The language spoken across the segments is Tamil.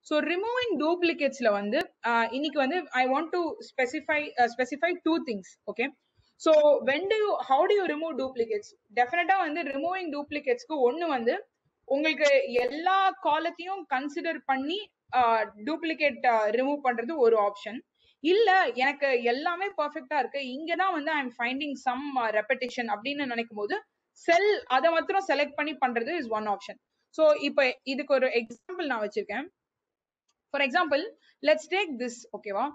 ஸோ ரிமூவிங் டூப்ளிகேட்ஸ்ல வந்து ஆஹ் இன்னைக்கு வந்து I want to specify specify two things okay so when do you how do you remove duplicates டெஃபினட்டா வந்து ரிமூவிங் டூப்ளிகேட்ஸ்க்கு ஒன்று வந்து உங்களுக்கு எல்லா காலத்தையும் கன்சிடர் பண்ணி டூப்ளிகேட் ரிமூவ் பண்றது ஒரு ஆப்ஷன் இல்ல எனக்கு எல்லாமே பர்ஃபெக்டா இருக்கு இங்க தான் வந்து I am finding some repetition அப்படின்னு நினைக்கும் போது செல் அதை மாத்திரம் செலக்ட் பண்ணி பண்றது இஸ் ஒன் ஆப்ஷன் ஸோ இப்போ இதுக்கு ஒரு எக்ஸாம்பிள் நான் வச்சிருக்கேன் for example let's take this ஓகேவா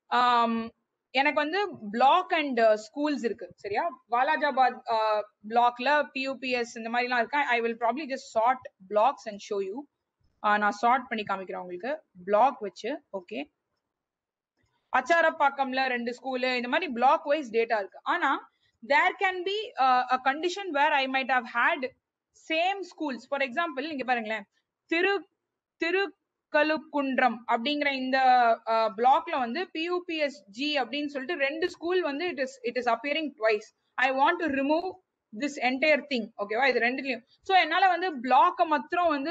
எனக்கு வந்து பிளாக் அண்ட் ஸ்கூல்ஸ் இருக்கு சரியா வாலாஜாபாத் பிளாக்ல பியூபிஎஸ் இந்த மாதிரிலாம் இருக்கு I will probably just sort blocks and show you நான் ஷார்ட் பண்ணி காமிக்கிறேன் உங்களுக்கு பிளாக் வச்சு ஓகே அச்சாரப்பாக்கம்ல ரெண்டு ஸ்கூலு இந்த மாதிரி பிளாக் வைஸ் டேட்டா இருக்கு ஆனா there can be a condition where I might have had same schools for example இங்க பாருங்களேன் திரு திருக்கலுக்குன்றம் அப்படிங்கிற இந்த பிளாக்ல வந்து பியூபிஎஸ் ஜி அப்படின்னு சொல்லிட்டு ரெண்டு ஸ்கூல் வந்து it is it is appearing twice I want to remove this entire thing ஓகேவா இது ரெண்டுலயும் ஸோ என்னால வந்து பிளாக்கை மாத்திரம் வந்து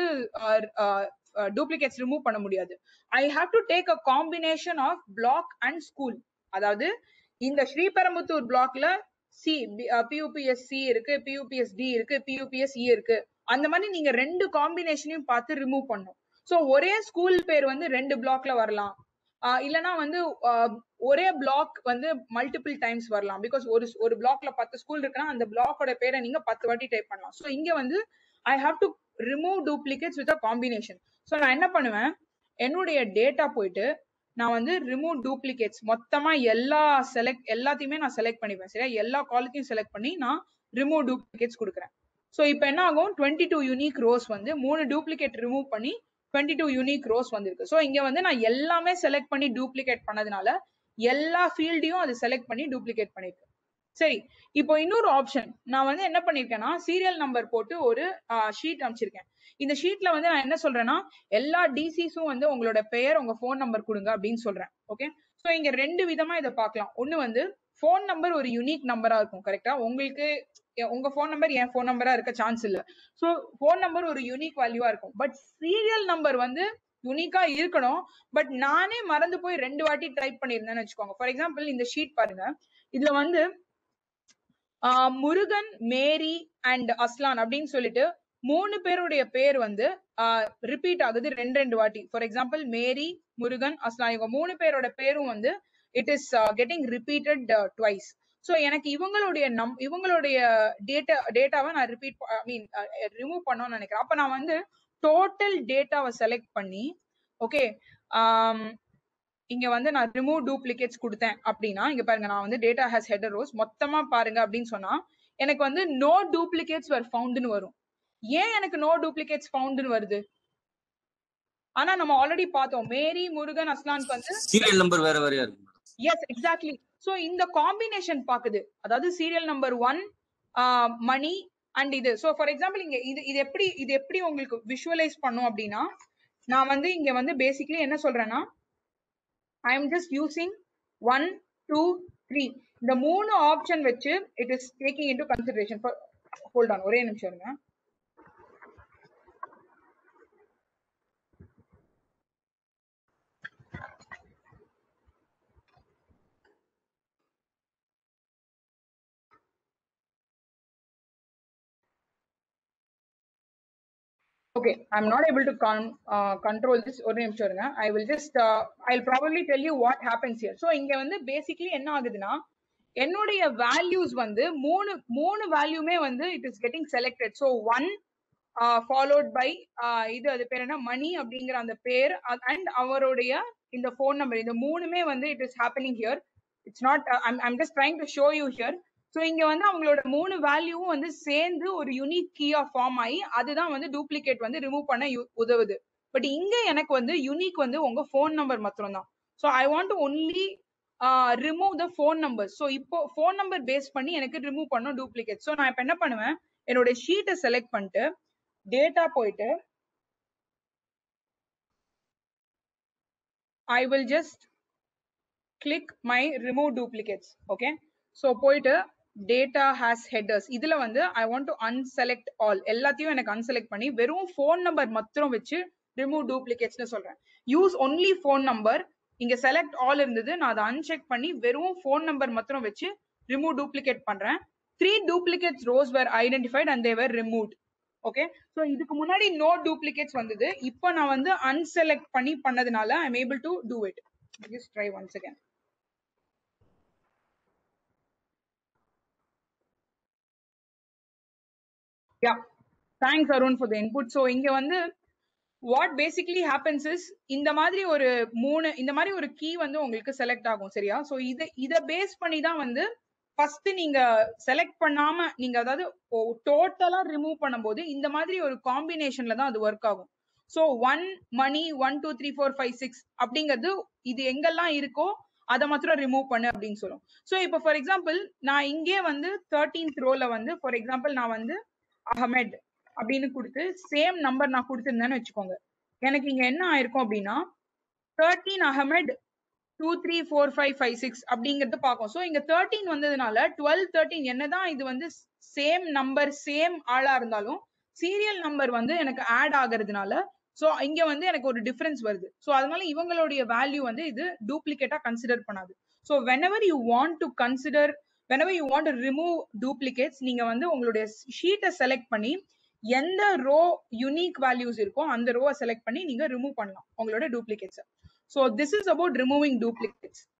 டூப்ளிகேட்ஸ் ரிமூவ் பண்ண முடியாது I have to take a combination of block and school அதாவது இந்த ஸ்ரீபெரும்புத்தூர் பிளாக்ல சி பியூபிஎஸ் சி இருக்கு பியூபிஎஸ் டி இருக்கு பியூபிஎஸ் இ இருக்கு அந்த மாதிரி நீங்க ரெண்டு காம்பினேஷனையும் பார்த்து ரிமூவ் பண்ணும் ஸோ ஒரே ஸ்கூல் பேர் வந்து ரெண்டு பிளாக்ல வரலாம் இல்லனா வந்து ஒரே பிளாக் வந்து மல்டிபிள் டைம்ஸ் வரலாம் பிகாஸ் ஒரு ஒரு பிளாக்ல பத்து ஸ்கூல் இருக்குன்னா அந்த பிளாக்கோட பேரை நீங்க பத்து வாட்டி டைப் பண்ணலாம் ஸோ இங்க வந்து I have to remove duplicates with a combination so நான் என்ன பண்ணுவேன் என்னுடைய டேட்டா போயிட்டு நான் வந்து ரிமூவ் டூப்ளிகேட்ஸ் மொத்தமா எல்லா செலக்ட் எல்லாத்தையுமே நான் செலக்ட் பண்ணிப்பேன் சரியா எல்லா காலத்தையும் செலக்ட் பண்ணி நான் ரிமூவ் டூப்ளிகேட்ஸ் கொடுக்குறேன் ஸோ இப்போ என்ன ஆகும் டுவெண்ட்டி டூ யூனிக் ரோஸ் வந்து மூணு டூப்ளிகேட் ரிமூவ் பண்ணி டுவெண்ட்டி டூ யூனிக் ரோஸ் வந்திருக்கு ஸோ இங்க வந்து நான் எல்லாமே செலக்ட் பண்ணி டூப்ளிகேட் பண்ணதுனால எல்லா ஃபீல்டையும் அது செலக்ட் பண்ணி டூப்ளிகேட் பண்ணிருக்கு சரி இப்போ இன்னொரு ஆப்ஷன் நான் வந்து என்ன பண்ணிருக்கேன்னா சீரியல் நம்பர் போட்டு ஒரு ஷீட் அமைச்சிருக்கேன் இந்த ஷீட்ல வந்து நான் என்ன சொல்றேன்னா எல்லா டிசிஸும் வந்து உங்களோட பெயர் உங்க ஃபோன் நம்பர் கொடுங்க அப்படின்னு சொல்றேன் ஓகே ஸோ இங்க ரெண்டு விதமா இதை பார்க்கலாம் ஒன்னு வந்து ஃபோன் நம்பர் ஒரு யூனிக் நம்பரா இருக்கும் கரெக்டா உங்களுக்கு உங்க ஃபோன் நம்பர் என் ஃபோன் நம்பரா இருக்க சான்ஸ் இல்ல ஸோ ஃபோன் நம்பர் ஒரு யூனிக் வேல்யூவா இருக்கும் பட் சீரியல் நம்பர் வந்து யூனிக்கா இருக்கணும் பட் நானே மறந்து போய் ரெண்டு வாட்டி டைப் பண்ணியிருந்தேன்னு வச்சுக்கோங்க ஃபார் எக்ஸாம்பிள் இந்த ஷீட் பாருங்க இதுல வந்து முருகன் மேரி அண்ட் அஸ்லான் அப்படின்னு சொல்லிட்டு மூணு பேருடைய பேர் வந்து ரிப்பீட் ஆகுது ரெண்டு ரெண்டு வாட்டி for example Mary Murugan Aslan இவங்க மூணு பேரோட பேரும் வந்து it is getting repeated twice so எனக்கு இவங்களுடைய நம் இவங்களுடைய டேட்டா டேட்டாவை நான் ரிப்பீட் ஐ மீன் ரிமூவ் பண்ணணும்னு நினைக்கிறேன் அப்போ நான் வந்து டோட்டல் டேட்டாவை செலக்ட் பண்ணி ஓகே இங்க வந்து நான் ரிமூவ் டூப்ளிகேட்ஸ் கொடுத்தேன் அப்படின்னா இங்க பாருங்க நான் வந்து டேட்டா ஹேஸ் ஹெடர் ரோஸ் மொத்தமா பாருங்க அப்படின்னு சொன்னா எனக்கு வந்து நோ டூப்ளிகேட்ஸ் வர் ஃபவுண்டுன்னு வரும் ஏன் எனக்கு நோ டூப்ளிகேட்ஸ் ஃபவுண்டுன்னு வருது ஆனா நம்ம ஆல்ரெடி பார்த்தோம் மேரி முருகன் அஸ்லானுக்கு வந்து சீரியல் நம்பர் வேற வேறையா இருக்கு எஸ் எக்ஸாக்ட்லி ஸோ இந்த காம்பினேஷன் பாக்குது அதாவது serial number one Mani and இது ஸோ ஃபார் எக்ஸாம்பிள் இங்க இது இது எப்படி இது எப்படி உங்களுக்கு விஷுவலைஸ் பண்ணும் அப்படின்னா நான் வந்து இங்க வந்து பேசிக்லி என்ன சொல்றேன்னா I am just using one two three இந்த மூணு ஆப்ஷன் வச்சு it is taking into consideration hold on ஒரே நிமிஷம் இருங்க okay i'm not able to con- uh, control this ஒரு நிமிஷம் இருங்க i will just uh, i'll probably tell you what happens here so இங்க வந்து basically என்ன ஆகுதுன்னா என்னுடைய வேல்யூஸ் வந்து மூணு மூணு வேல்யூமே வந்து it is getting selected so one followed by இது அது பேர் என்ன மணி அப்படிங்கிற அந்த பேர் அண்ட் அவருடைய இந்த ஃபோன் நம்பர் இந்த மூணுமே வந்து it is happening here it's not I'm just trying to show you here so இங்க வந்து அவங்களோட மூணு வேல்யூவும் வந்து சேர்ந்து ஒரு யூனிக் கீயா ஃபார்ம் ஆகி அதுதான் வந்து டூப்ளிகேட் வந்து ரிமூவ் பண்ண உதவுது பட் இங்க எனக்கு வந்து யூனிக் வந்து உங்க ஃபோன் நம்பர் மாத்திரம் தான் so I want to only remove the phone number so இப்போ ஃபோன் நம்பர் பேஸ் பண்ணி எனக்கு ரிமூவ் பண்ணும் டூப்ளிகேட் ஸோ நான் இப்போ என்ன பண்ணுவேன் என்னோட ஷீட்டை செலக்ட் பண்ணிட்டு டேட்டா போயிட்டு I will just click my remove duplicates okay so போயிட்டு டேட்டா ஹேஸ் ஹெட்டர்ஸ் இதுல வந்து I want to unselect all எல்லாத்தையும் எனக்கு அன்செலக்ட் பண்ணி வெறும் ஃபோன் நம்பர் மாத்திரம் வச்சு ரிமூவ் டூப்ளிகேட்ஸ்னு சொல்றேன் யூஸ் ஒன்லி ஃபோன் நம்பர் இங்க செலக்ட் ஆல் இருந்தது நான் அதை அன்செக் பண்ணி வெறும் ஃபோன் நம்பர் மாத்திரம் வச்சு ரிமூவ் டூப்ளிகேட் பண்றேன் three duplicates rows were identified and they were removed okay so இதுக்கு முன்னாடி நோ டூப்ளிகேட்ஸ் வந்தது இப்போ நான் வந்து அன்செலக்ட் பண்ணி பண்ணதுனால I am able to do it just try once again yeah thanks Arun for the input so இங்க வந்து வாட் பேசிக்லி ஹேப்பன்ஸ் இஸ் இந்த மாதிரி ஒரு மூணு இந்த மாதிரி ஒரு கீ வந்து உங்களுக்கு செலக்ட் ஆகும் சரியா ஸோ இதை இதை பேஸ் பண்ணி தான் வந்து ஃபர்ஸ்ட் நீங்க செலக்ட் பண்ணாம நீங்க அதாவது டோட்டலா ரிமூவ் பண்ணும்போது இந்த மாதிரி ஒரு காம்பினேஷன்ல தான் அது ஒர்க் ஆகும் so one Mani one two three four five six அப்படிங்கிறது இது எங்கெல்லாம் இருக்கோ அதை மாத்திரம் ரிமூவ் பண்ணு அப்படின்னு சொல்லும் ஸோ இப்போ ஃபார் எக்ஸாம்பிள் நான் இங்கே வந்து தேர்ட்டீன்த் ரோல வந்து ஃபார் எக்ஸாம்பிள் நான் வந்து அகமட் அப்படின்னு கொடுத்து சேம் நம்பர் நான் கொடுத்துருந்தேன்னு வச்சுக்கோங்க எனக்கு இங்க என்ன ஆயிருக்கும் அப்படின்னா thirteen Ahmed two three four five five six அப்படிங்கறது பார்க்கும் ஸோ இங்க தேர்ட்டீன் வந்ததுனால டுவெல் தேர்ட்டீன் என்னதான் இது வந்து சேம் நம்பர் சேம் ஆளா இருந்தாலும் சீரியல் நம்பர் வந்து எனக்கு ஆட் ஆகுறதுனால ஸோ இங்க வந்து எனக்கு ஒரு டிஃபரன்ஸ் வருது ஸோ அதனால இவங்களுடைய வேல்யூ வந்து இது டூப்ளிகேட்டா கன்சிடர் பண்ணாது so whenever you want to consider whenever you want to remove duplicates நீங்க வந்து உங்களுடைய ஷீட்டை செலக்ட் பண்ணி எந்த ரோ யுனிக் வேல்யூஸ் இருக்கோ அந்த ரோவை செலக்ட் பண்ணி நீங்க ரிமூவ் பண்ணலாம் உங்களோட duplicates so this is about removing duplicates